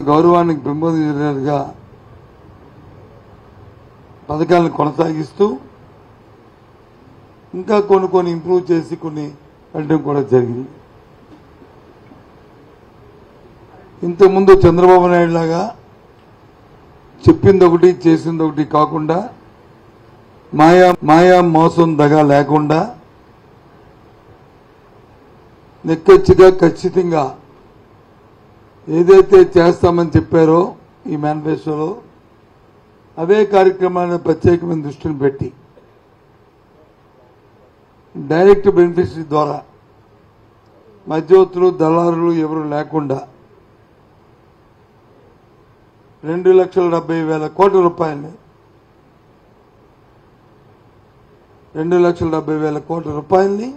గౌరవానికి పెంపొందించినట్టుగా పథకాలను కొనసాగిస్తూ ఇంకా కొన్ని కొన్ని ఇంప్రూవ్ చేసి కొన్ని పెట్టడం కూడా జరిగింది ఇంతకుముందు చంద్రబాబు నాయుడు లాగా చెప్పింది ఒకటి చేసింది ఒకటి కాకుండా మాయా మాయా మోసం దగా లేకుండా నిక్కచ్చిగా ఖచ్చితంగా ఏదైతే చేస్తామని చెప్పారో ఈ మేనిఫెస్టోలో అవే కార్యక్రమాలను ప్రత్యేకమైన దృష్టిని పెట్టి డైరెక్ట్ బెనిఫిషరీ ద్వారా మధ్యవర్తులు దళారులు ఎవరు లేకుండా రెండు లక్షల డెబ్బై వేల కోట్ల రూపాయలని రెండు లక్షల డెబ్బై వేల కోట్ల రూపాయల్ని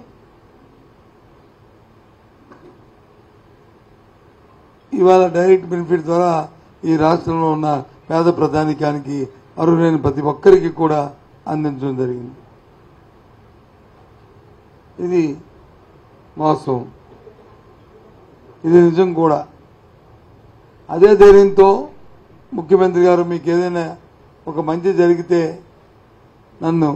ఇవాళ డైరెక్ట్ బెనిఫిట్ ద్వారా ఈ రాష్ట్రంలో ఉన్న పేద ప్రధానికానికి అర్హులైన ప్రతి ఒక్కరికి కూడా అందించడం జరిగింది ఇది మోసం ఇది నిజం కూడా అదే ధైర్యంతో ముఖ్యమంత్రి గారు మీకు ఏదైనా ఒక మంచి జరిగితే నన్ను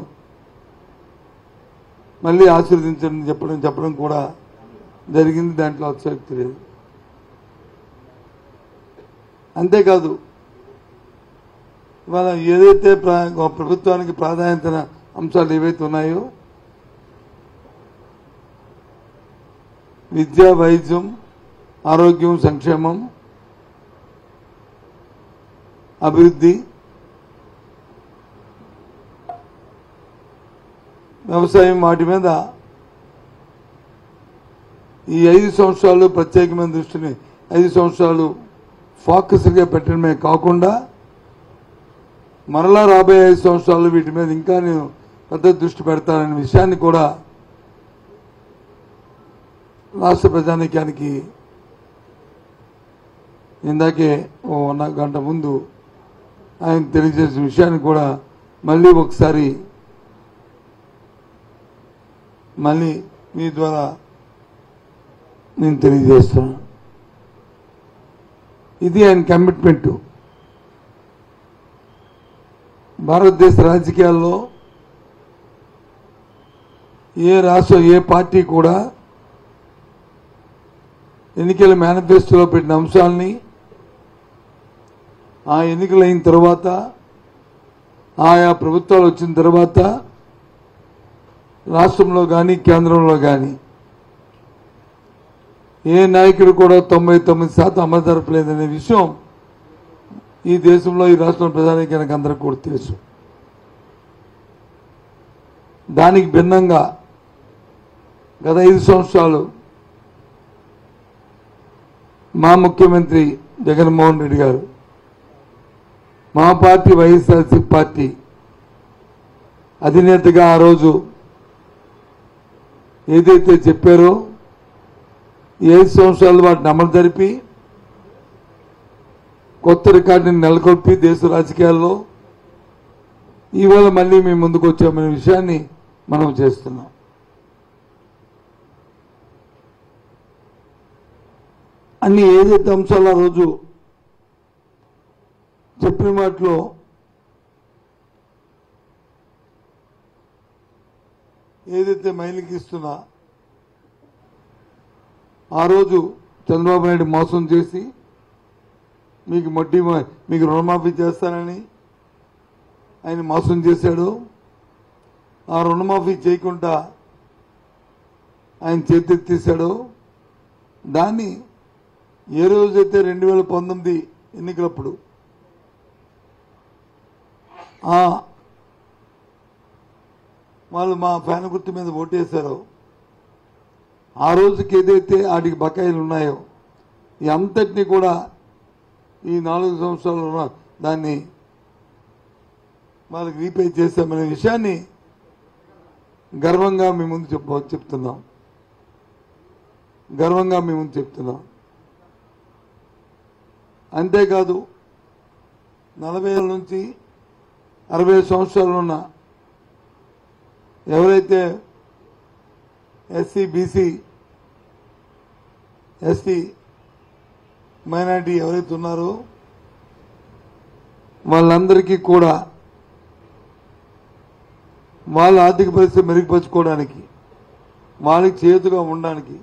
మళ్ళీ ఆశీర్వదించండి చెప్పడం చెప్పడం కూడా జరిగింది దాంట్లో అతిశక్తి లేదు అంతేకాదు ఇవాళ ఏదైతే ప్రా- ప్రభుత్వానికి ప్రాధాన్యత అంశాలు ఏవైతే ఉన్నాయో విద్య వైద్యం ఆరోగ్యం సంక్షేమం అభివృద్ధి వ్యవసాయం వాటి మీద ఈ ఐదు సంవత్సరాలు ప్రత్యేకమైన దృష్టిని ఐదు సంవత్సరాలు ఫోకస్గా పెట్టడమే కాకుండా మరలా రాబోయే ఐదు సంవత్సరాలు వీటి మీద ఇంకా నేను పెద్ద దృష్టి పెడతాననే విషయాన్ని కూడా రాష్ట్ర ప్రజానీకానికి ఇందాకే ఓ వన్ గంట ముందు ఆయన తెలియజేసిన విషయాన్ని కూడా మళ్ళీ ఒకసారి మళ్ళీ మీ ద్వారా నేను తెలియజేస్తున్నాను ఇది ఆయన కమిట్మెంట్ భారతదేశ రాజకీయాల్లో ఏ రాష్ట్రం ఏ పార్టీ కూడా ఎన్నికల మేనిఫెస్టోలో పెట్టిన అంశాలని ఆ ఎన్నికలు అయిన తర్వాత ఆయా ప్రభుత్వాలు వచ్చిన తర్వాత రాష్ట్రంలో కానీ కేంద్రంలో కానీ ఏ నాయకుడు కూడా తొంభై తొమ్మిది శాతం అమలు జరపలేదనే విషయం ఈ దేశంలో ఈ రాష్ట్రం ప్రధానికానికి అందరికీ కూడా తెలుసు దానికి భిన్నంగా గత ఐదు సంవత్సరాలు మా ముఖ్యమంత్రి జగన్మోహన్ రెడ్డి గారు మా పార్టీ వైఎస్ఆర్సీ పార్టీ అధినేతగా ఆ రోజు ఏదైతే చెప్పారో ఈ ఐదు సంవత్సరాలు వాటిని అమలు జరిపి కొత్త రికార్డుని నెలకొల్పి దేశ రాజకీయాల్లో ఇవాళ మళ్ళీ మేము ముందుకు వచ్చామనే విషయాన్ని మనం చేస్తున్నాం అన్ని ఏదైతే అంశాలు ఆ రోజు చెప్పిన మాటలో ఏదైతే మైలికి ఇస్తున్నా ఆ రోజు చంద్రబాబు నాయుడు మోసం చేసి మీకు మట్టి మీకు రుణమాఫీ చేస్తానని ఆయన మోసం చేశాడు ఆ రుణమాఫీ చేయకుండా ఆయన చేతెత్తేశాడు దాన్ని ఏ రోజైతే రెండు వేల పంతొమ్మిది ఎన్నికలప్పుడు ఆ వాళ్ళు మా ఫ్యాన్ గుర్తు మీద ఓటేశారో ఆ రోజుకి ఏదైతే వాటికి బకాయిలు ఉన్నాయో ఈ అంతటినీ కూడా ఈ నాలుగు సంవత్సరాలు ఉన్న దాన్ని వాళ్ళకి రీపే చేశామనే విషయాన్ని గర్వంగా మీ ముందు చెప్ప చెప్తున్నాం గర్వంగా మీ ముందు చెప్తున్నాం అంతేకాదు నలభై ఏళ్ళ నుంచి అరవై సంవత్సరాలు ఉన్న ఎవరైతే ఎస్సీ బీసీ ఎస్టీ మైనార్టీ ఎవరైతే ఉన్నారో వాళ్ళందరికీ కూడా వాళ్ళ ఆర్థిక పరిస్థితి మెరుగుపరుచుకోవడానికి వాళ్ళకి చేతుగా ఉండడానికి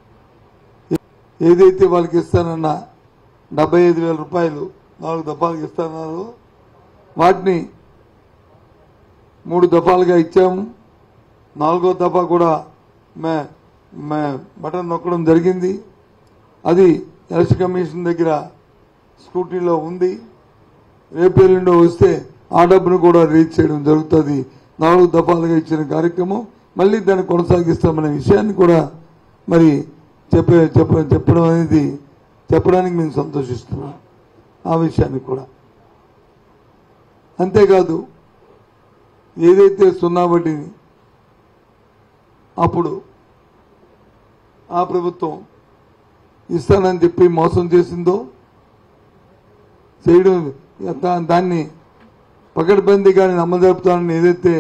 ఏదైతే వాళ్ళకి ఇస్తానన్న డెబ్బై ఐదు వేల రూపాయలు నాలుగు దఫాలకు ఇస్తానన్నారు వాటిని మూడు దఫాలుగా ఇచ్చాము నాలుగో దఫా కూడా మే మే బటన్ నొక్కడం జరిగింది అది ఎలక్షన్ కమిషన్ దగ్గర స్క్రూటీలో ఉంది రేపు ఎల్లుండో వస్తే ఆ డబ్బును కూడా రీచ్ చేయడం జరుగుతుంది నాలుగు దఫాలుగా ఇచ్చిన కార్యక్రమం మళ్ళీ దాన్ని కొనసాగిస్తామనే విషయాన్ని కూడా మరి చెప్పే చెప్ప చెప్పడం అనేది చెప్పడానికి మేము సంతోషిస్తున్నాం ఆ విషయాన్ని కూడా అంతేకాదు ఏదైతే సున్నా వడ్డీని అప్పుడు ఆ ప్రభుత్వం ఇస్తానని చెప్పి మోసం చేసిందో చేయడం దా- దాన్ని పకడ్బందీగానే నమ్మజరుపుతానని ఏదైతే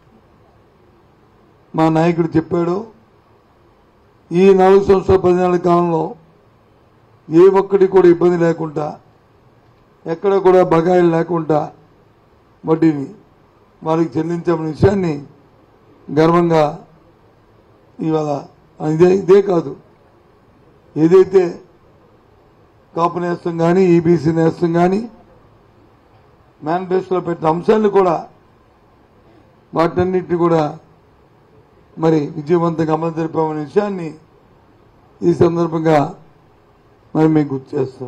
మా నాయకుడు చెప్పాడో ఈ నాలుగు సంవత్సరాల పదినాలుగు కాలంలో ఏ ఒక్కటి కూడా ఇబ్బంది లేకుండా ఎక్కడ కూడా బకాయిలు లేకుండా వడ్డీని వారికి చెల్లించామనే విషయాన్ని గర్వంగా ఇవాళ ఇదే ఇదే కాదు ఏదైతే కాపు నేస్తం కానీ ఈబీసీ నేస్తం కానీ మేనిఫెస్టోలో పెట్టిన అంశాలను కూడా వాటన్నిటిని కూడా మరి విజయవంతంగా అమలు జరిపామనే విషయాన్ని ఈ సందర్భంగా మరి మేము గుర్తు చేస్తాం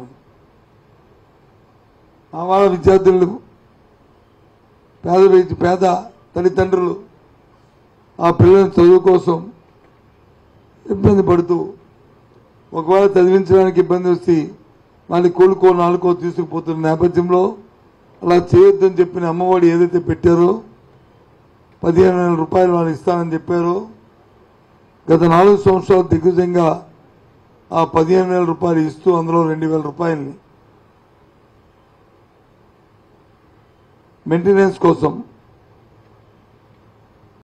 ఆవాల విద్యార్థులు పేద విద్య- పేద తల్లిదండ్రులు ఆ పిల్లల చదువు కోసం ఇబ్బంది పడుతూ ఒకవేళ చదివించడానికి ఇబ్బంది వస్తే వాళ్ళని కూలుకో నాలుకో తీసుకుపోతున్న నేపథ్యంలో అలా చేయొద్దని చెప్పిన అమ్మఒడి ఏదైతే పెట్టారో పదిహేను వేల రూపాయలు వాళ్ళు ఇస్తానని చెప్పారో గత నాలుగు సంవత్సరాలు దిగ్విజయంగా ఆ పదిహేను వేల రూపాయలు ఇస్తూ అందులో రెండు వేల రూపాయలని మెయింటెనెన్స్ కోసం